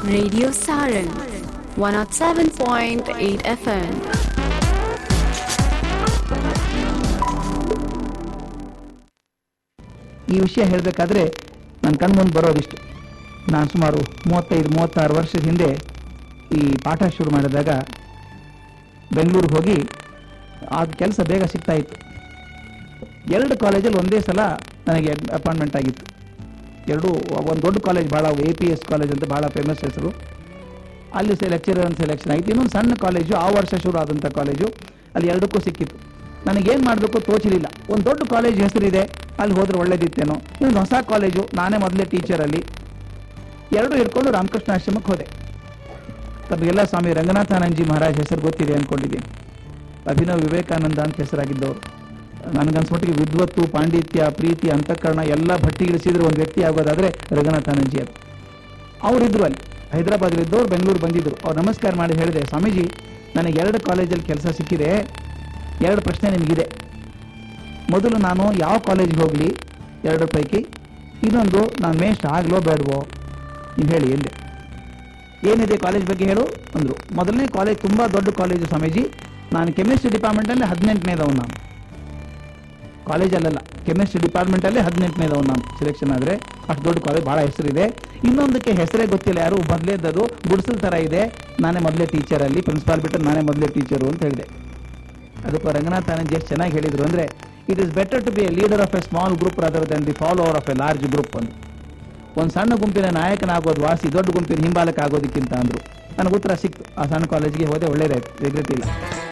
Radio Saran 107.8 FM. ಈ ವಿಷಯ ಹೇಳಬೇಕಾದ್ರೆ ನನ್ನ ಕಣ್ಮುಂದೆ ಬರೋದಿಷ್ಟು ನಾನು ಸುಮಾರು ಮೂವತ್ತೈದು ಮೂವತ್ತಾರು ವರ್ಷದ ಹಿಂದೆ ಈ ಪಾಠ ಶುರು ಮಾಡಿದಾಗ ಬೆಂಗಳೂರಿಗೆ ಹೋಗಿ ಆ ಕೆಲಸ ಬೇಗ ಸಿಗ್ತಾ ಇತ್ತು ಎರಡು ಕಾಲೇಜಲ್ಲಿ ಒಂದೇ ಸಲ ನನಗೆ ಅಪಾಯಿಂಟ್ಮೆಂಟ್ ಆಗಿತ್ತು ಎರಡು ಒಂದು ದೊಡ್ಡ ಕಾಲೇಜ್ ಭಾಳ ಎ ಪಿ ಎಸ್ ಕಾಲೇಜ್ ಅಂತ ಭಾಳ ಫೇಮಸ್ ಹೆಸರು ಅಲ್ಲಿ ಸೆ ಲೆಕ್ಚರರ್ ಅಂತ ಸೆಲೆಕ್ಷನ್ ಆಯಿತು ಇನ್ನೊಂದು ಸಣ್ಣ ಕಾಲೇಜು ಆ ವರ್ಷ ಶುರು ಆದಂಥ ಕಾಲೇಜು ಅಲ್ಲಿ ಎರಡಕ್ಕೂ ಸಿಕ್ಕಿತ್ತು ನನಗೇನು ಮಾಡಬೇಕು ತೋಚಲಿಲ್ಲ ಒಂದು ದೊಡ್ಡ ಕಾಲೇಜ್ ಹೆಸರಿದೆ ಅಲ್ಲಿ ಹೋದ್ರೆ ಒಳ್ಳೇದಿತ್ತೇನೋ ಇನ್ನೊಂದು ಹೊಸ ಕಾಲೇಜು ನಾನೇ ಮೊದಲೇ ಟೀಚರಲ್ಲಿ ಎರಡೂ ಹಿಡ್ಕೊಂಡು ರಾಮಕೃಷ್ಣ ಆಶ್ರಮಕ್ಕೆ ಹೋದೆ ತಮಗೆಲ್ಲ ಸ್ವಾಮಿ ರಂಗನಾಥಾನಂದಜಿ ಮಹಾರಾಜ್ ಹೆಸರು ಗೊತ್ತಿದೆ ಅಂದ್ಕೊಂಡಿದ್ದೀನಿ ಅಭಿನವ್ ವಿವೇಕಾನಂದ ಅಂತ ಹೆಸರಾಗಿದ್ದವರು ನನಗನ್ಸ್ಮಟ್ಟಿಗೆ ವಿದ್ವತ್ತು ಪಾಂಡಿತ್ಯ ಪ್ರೀತಿ ಅಂತಃಕರಣ ಎಲ್ಲ ಭಟ್ಟಿಗಿಳಿಸಿದ್ರೆ ಒಂದು ವ್ಯಕ್ತಿ ಆಗೋದಾದ್ರೆ ರಂಗನಾಥಾನಂದಜಿ ಅದು ಅವರಿದ್ರು ಅಲ್ಲಿ ಹೈದರಾಬಾದಲ್ಲಿದ್ದವ್ರು ಬೆಂಗಳೂರು ಬಂದಿದ್ರು ಅವ್ರು ನಮಸ್ಕಾರ ಮಾಡಿ ಹೇಳಿದೆ ಸ್ವಾಮೀಜಿ ನನಗೆ ಎರಡು ಕಾಲೇಜಲ್ಲಿ ಕೆಲಸ ಸಿಕ್ಕಿದೆ ಎರಡು ಪ್ರಶ್ನೆ ನಿಮಗಿದೆ ಮೊದಲು ನಾನು ಯಾವ ಕಾಲೇಜಿಗೆ ಹೋಗಲಿ ಎರಡು ಪೈಕಿ ಇನ್ನೊಂದು ನಾನು ಮೇಸ್ಟ್ ಆಗ್ಲೋ ಬೇಡವೋ ನೀವು ಹೇಳಿ ಎಲ್ಲಿ ಏನಿದೆ ಕಾಲೇಜ್ ಬಗ್ಗೆ ಹೇಳು ಅಂದರು ಮೊದಲನೇ ಕಾಲೇಜ್ ತುಂಬ ದೊಡ್ಡ ಕಾಲೇಜು ಸ್ವಾಮೀಜಿ ನಾನು ಕೆಮಿಸ್ಟ್ರಿ ಡಿಪಾರ್ಟ್ಮೆಂಟಲ್ಲಿ ಹದಿನೆಂಟನೇದವನು ನಾನು ಕಾಲೇಜಲ್ಲೆಲ್ಲ ಕೆಮಿಸ್ಟ್ರಿ ಡಿಪಾರ್ಟ್ಮೆಂಟಲ್ಲೇ ಹದಿನೆಂಟನೇದವನು ನಾನು ಸೆಲೆಕ್ಷನ್ ಆದರೆ ಅಷ್ಟು ದೊಡ್ಡ ಕಾಲೇಜ್ ಭಾಳ ಹೆಸರಿದೆ ಇನ್ನೊಂದಕ್ಕೆ ಹೆಸರೇ ಗೊತ್ತಿಲ್ಲ ಯಾರು ಮೊದಲೇದದು ಗುಡಿಸಲ್ ಥರ ಇದೆ ನಾನೇ ಮೊದಲೇ ಟೀಚರಲ್ಲಿ ಪ್ರಿನ್ಸಿಪಾಲ್ ಬಿಟ್ಟು ನಾನೇ ಮೊದಲೇ ಟೀಚರು ಅಂತ ಹೇಳಿದೆ ಅದಕ್ಕೆ ರಂಗನಾಥ್ ಆನಂದ್ ಎಷ್ಟು ಚೆನ್ನಾಗಿ ಹೇಳಿದ್ರು ಅಂದರೆ it is better to be a leader of a small group other than the follower of a large group ಅಂತ ಒಂದು ಸಣ್ಣ ಗುಂಪಿನ ನಾಯಕನಾಗೋದು ವಾಸಿ ದೊಡ್ಡ ಗುಂಪಿನ ಹಿಂಬಾಲಕ ಆಗೋದಕ್ಕಿಂತ ಅಂದರು ನನಗೆ ಉತ್ತರ ಸಿಕ್ತು ಆ ಸಣ್ಣ ಕಾಲೇಜಿಗೆ ಹೋದೆ ಒಳ್ಳೇದಾಯ್ತು ರಿಗ್ರೆಟ್ ಇಲ್ಲ